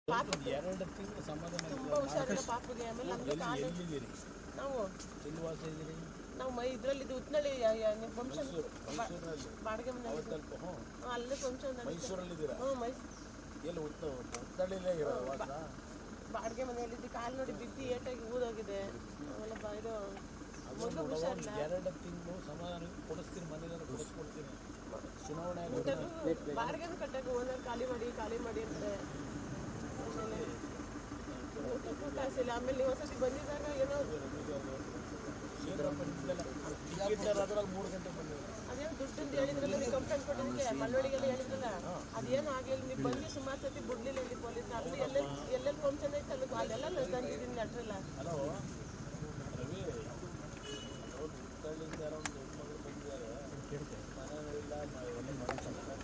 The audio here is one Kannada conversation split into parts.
ಒಂದು ಎರಡು ತಿಂಗಳು ಸಮಾಧಾನ ತುಂಬಾ ಹುಷಾರಿಲ್ಲ ಪಾಪಗೆ ಆಮೇಲೆ ನಮ್ದು ಎಲ್ಲಿ ಕಾಲು ಎಲ್ಲಿದ್ದೀರಿ ನಾವು ಎಲ್ಲಿ ವಾಸ ಇದ್ದೀರಿ ನಾವು ಮೈ ಇದ್ರಲ್ಲಿ ಉತ್ನಳ್ಳಿ ನಿಮ್ಮ ಫಂಕ್ಷನ್ ಮೈಸೂರಿನಲ್ಲಿ ಬಾಡಿಗೆ ಮನೆ ಅವತ್ತಲ್ಪ ಹ್ಞೂ ಅಲ್ಲೇ ಫಂಕ್ಷನ್ ಮೈಸೂರಲ್ಲಿದ್ದೀರಾ ಹ್ಞೂ ಮೈ ಎಲ್ಲಿ ಉತ್ತ ಉತ್ತಳ್ಳಿಲೇ ಇರೋ ವಾಸ ಬಾಡಿಗೆ ಮನೆಯಲ್ಲಿದ್ದು ಕಾಲು ನೋಡಿ ಬಿದ್ದು ಏಟಾಗಿ ಊದೋಗಿದೆ ಆಮೇಲೆ ಬ- ಇದು ಅದು ಮಗು ನೋಡುವ ಹುಷಾರಿಲ್ಲ ಒಂದು ಎರಡು ತಿಂಗಳು ಸಮಾಧಾನ ಕೊಡಿಸ್ತೀನಿ ಮನೇಲಿ ಕೊಡಿಸ್ಕೊಡ್ತೀನಿ ಚುನಾವಣೆ ಆಗೋದು ಬಾಡಿಗೆನೂ ಕಟ್ಟಕ್ಕೆ ಓನರ್ ಖಾಲಿ ಮಾಡಿ ಖಾಲಿ ಮಾಡಿ ಅಂತಾರೆ ಆಮೇಲೆ ಊಟಕ್ಕೂ ಕಾಸಿಲ್ಲ ಆಮೇಲೆ ನೀವು ಒಂದ್ಸತಿ ಬಂದಿದ್ದಾಗ ಏನೋ ಶೀಘ್ರಪ್ಪ ನಿಂತಿದ್ದಲ್ಲ ಟಿಕೆಟ್ ಅದ್ರಾಗ ಮೂರು ಗಂಟೆ ಬಂದಿದೆ ಅದೇನೋ ದುಡ್ಡಿಂದ ಹೇಳಿದ್ರಲ್ಲ ನೀವು ಕಂಪ್ಲೇಂಟ್ ಕೊಟ್ಟಿದ್ದಕ್ಕೆ ಮಳವಳ್ಳಿಗೆಲ್ಲ ಹೇಳಿದ್ರಲ್ಲ ಅದೇನು ಆಗಿಲ್ಲ ನೀವು ಬಂದು ಸುಮಾರು ಸತಿ ಬಿಡ್ಲಿಲ್ಲ ಇಲ್ಲಿ ಪೊಲೀಸ್ ಅಲ್ಲಿ ಎಲ್ಲೆಲ್ಲಿ ಎಲ್ಲೆಲ್ಲಿ ಫಂಕ್ಷನ್ ಐತೆ ಅಲ್ಲಿ ಅಲ್ಲೆಲ್ಲ ನಾನು ತಂದಿದ್ದೀನಿ ಲೆಟ್ರಲ್ಲ ಹಲೋ ರವಿ ಅವ್ರು ಉತ್ತಳ್ಳಿಯಿಂದ ಯಾರೋ ಒಂದು ಹೆಣ್ಮಗಳು ಬಂದಿದ್ದಾರೆ ಮನೆಯಲ್ಲ ಎಲ್ಲಿ ಮಾಡ್ತಾರೆ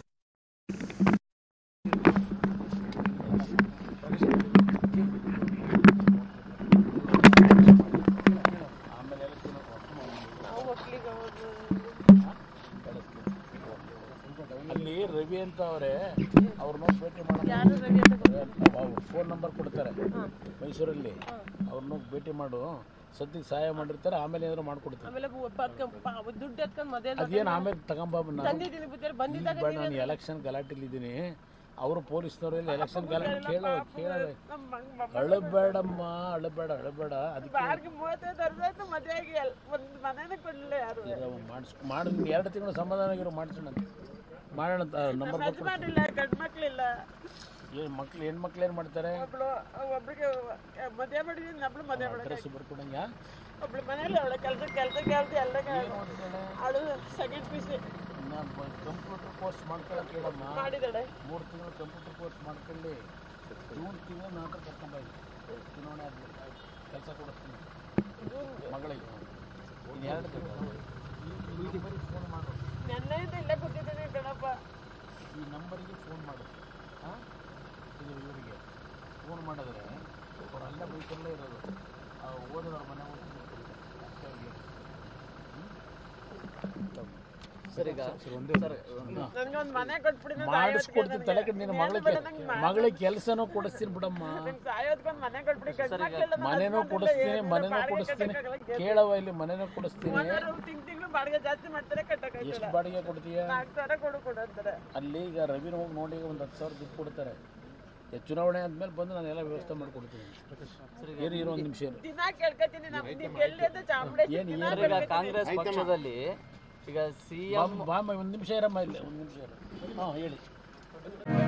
ಆಮೇಲೆ ಎಲ್ಲ ನಾವು ಒಟ್ಲಿಗೆ ಹೋದ್ರು ಅಲ್ಲಿ ರವಿ ಅಂತ ಅವರೇ ಅವ್ರನ್ನ ಭೇಟಿ ಮಾಡೋಣ ಯಾರು ರವಿ ಅಂತ ಗೊತ್ತಿಲ್ಲ. ಫೋನ್ ನಂಬರ್ ಕೊಡ್ತಾರೆ ಮೈಸೂರಲ್ಲಿ ಅವ್ರನ್ನ ಭೇಟಿ ಮಾಡು ಸದ್ಯಕ್ಕೆ ಸಹಾಯ ಮಾಡಿರ್ತಾರೆ ಆಮೇಲೆ ಏನಾದ್ರು ಮಾಡ್ಕೊಡ್ತಾರೆ ಆಮೇಲೆ ಬು- ಪರ್ಕ- ಪ- ದುಡ್ಡು ಎತ್ಕೊಂಡು ಮದುವೆ ಅದೇನು ಆಮೇಲೆ ತಗೊಂಬ ನಾನು ತಂದಿದ್ದೀನಿ ಬುದ್ಧಿಯಲ್ಲಿ ಬಂದಿದ್ದಾಗ ಬೇಡ ನಾನು ಎಲೆಕ್ಷನ್ ಗಲಾಟೆಲಿದ್ದೀನಿ ಅವರು ಪೊಲೀಸ್ನವರೆಲ್ಲ ಎಲೆಕ್ಷನ್ ಗಲಾಟೆ ಕೇಳ ಕೇಳ ನಮ್ಮ ಮಗ ಮಗ ಅಳಬೇಡಮ್ಮ ಅಳಬೇಡ ಅಳಬೇಡ ಅದಕ್ಕೆ ಬಾಡಿಗೆ ಮೂವತ್ತೈದು ವರ್ಷ ಆಯ್ತು ಮದುವೆ ಆಗಿ ಎಲ್- ಒಂದು ಮನೇನೆ ಕೊಡಲಿಲ್ಲ ಯಾರು ಮಾಡಿಸ್ ಮಾಡಿ ಎರಡು ತಿಂಗಳು ಸಮಾಧಾನವಾಗಿರೋ ಮಾಡಿಸೋಣ ಮಾಡೋಣ ನಂಬರ್ ಕೊಟ್ಟು ಯಜಮಾನಿಲ್ಲ ಗಂಡು ಮಕ್ಳಿಲ್ಲ ಏನು ಮಕ್ಳು ಹೆಣ್ಮಕ್ಳು ಏನು ಮಾಡ್ತಾರೆ ಒಬ್ಳು ಒಬ್ಳಿಗೆ ಮದುವೆ ಮಾಡಿದೀನಿ ಒಬ್ಳು ಮದುವೆ ಮಾಡಿ ಅಡ್ರೆಸ್ ಬರ್ಕೊಡಂಗ ಒಬ್ಳು ಮನೇಲಿ ಅವಳ ಕೆಲಸ ಕೆಲಸ ಕೆಲಸ ಎಲ್ಲ ಅವಳು second P C computer course ಮಾಡ್ಕೊಳಕ್ಕೆ ಹೇಳಮ್ಮ ಮಾಡಿದಾಳೆ ಮೂರು ತಿಂಗಳು ಕಂಪ್ಯೂಟರ್ ಕೋರ್ಸ್ ಮಾಡ್ಕೊಳ್ಳಿ ಜೂನ್ ತಿಂಗಳು ನಂತರ ಕರ್ಕೊಂಬಾಯಿ ಚುನಾವಣೆ ಆದ್ಮೇಲೆ ಕೆಲಸ ಕೊಡಿಸ್ತೀನಿ ಮಗಳಿಗೆ ಇನ್ನು ಎರಡು ತಿಂಗಳು ಈ ನಂಬರಿಗೆ ಫೋನ್ ಮಾಡು ನೆನ್ನೆಯಿಂದ ಇಲ್ಲೇ ಕೂತಿದ್ದೀನಿ ಗಣಪ ಈ ನಂಬರಿಗೆ ಫೋನ್ ಮಾಡು ಹಾಂ ಇದು ಇವರಿಗೆ ಫೋನ್ ಮಾಡಿದ್ರೆ ಅವ್ರು ಅಲ್ಲೇ ಮೈಸೂರಲ್ಲೇ ಇರೋದು ಆ ಓದೋದ್ರ ಮನೆ ಹೋಗಿ ಸರ್ ಈಗ ಸರ್ ನನ್ಗೊಂದು ಮನೆ ಕೊಟ್ಬಿಡಿ ನಾನು ಮಾಡಿಸ್ಕೊಡ್ತೀನಿ ತಲೆ ಕಡೆ ನಿನ್ನ ಮಗಳಿಗೆ ಮಗಳಿಗೆ ಕೆಲಸನೂ ಕೊಡಿಸ್ತೀನಿ ಬಿಡಮ್ಮ ಸಾಯೋದ್ಕೊಂದು ಮನೆ ಕೊಟ್ಬಿಡಿ ಗಂಡು ಮಕ್ಳೆಲ್ಲ ಮನೆನೂ ಕೊಡಿಸ್ತೀನಿ ಮನೆನೂ ಕೊಡಿಸ್ತೀನಿ ಕೇಳವ ಇಲ್ಲಿ ಮನೆನೂ ಕೊಡಿಸ್ತೀನಿ ತಿಂಗ್ ತಿಂಗಳು ಬಾಡಿಗೆ ಜಾಸ್ತಿ ಮಾಡ್ತಾರೆ ಕಟ್ಟಕ್ಕಾಯ್ತು ಎಷ್ಟು ಬಾಡಿಗೆ ಕೊಡ್ತೀಯ ನಾಲ್ಕು ಸಾವಿರ ಕೊಡು ಕೊಡು ಅಂತಾರೆ ಅಲ್ಲಿ ಈಗ ರವಿನ ಹೋಗಿ ನೋಡಿ ಒಂದು ಹತ್ತು ಸಾವಿರ ದುಡ್ಡು ಕೊಡ್ತಾರೆ ಈ ಚುನಾವಣೆ ಆದ್ಮೇಲೆ ಬಂದು ನಾನು ಎಲ್ಲ ವ್ಯವಸ್ಥೆ ಮಾಡಿಕೊಡ್ತೀನಿ ಏನು ಇರೋ ಒಂದು ನಿಮಿಷ ಇರು. ದಿನ ಕೇಳ್ಕೊತೀನಿ ನಮ್ ನೀವು ಎಲ್ಲಿ ಅಂತ ಚಾಮುಂಡೇಶ್ವರಿ ಏನು ದಿನ ಸರ್ ಈಗ ಕಾಂಗ್ರೆಸ್ ಪಕ್ಷದಲ್ಲಿ ಈಗ ಸಿ ಎಂ ಬಾಮ್ಮ ಒಂದು ನಿಮಿಷ ಇರಮ್ಮ ಇಲ್ಲಿ ಒಂದು ನಿಮಿಷ ಇರು ಹಾಂ ಹೇಳಿ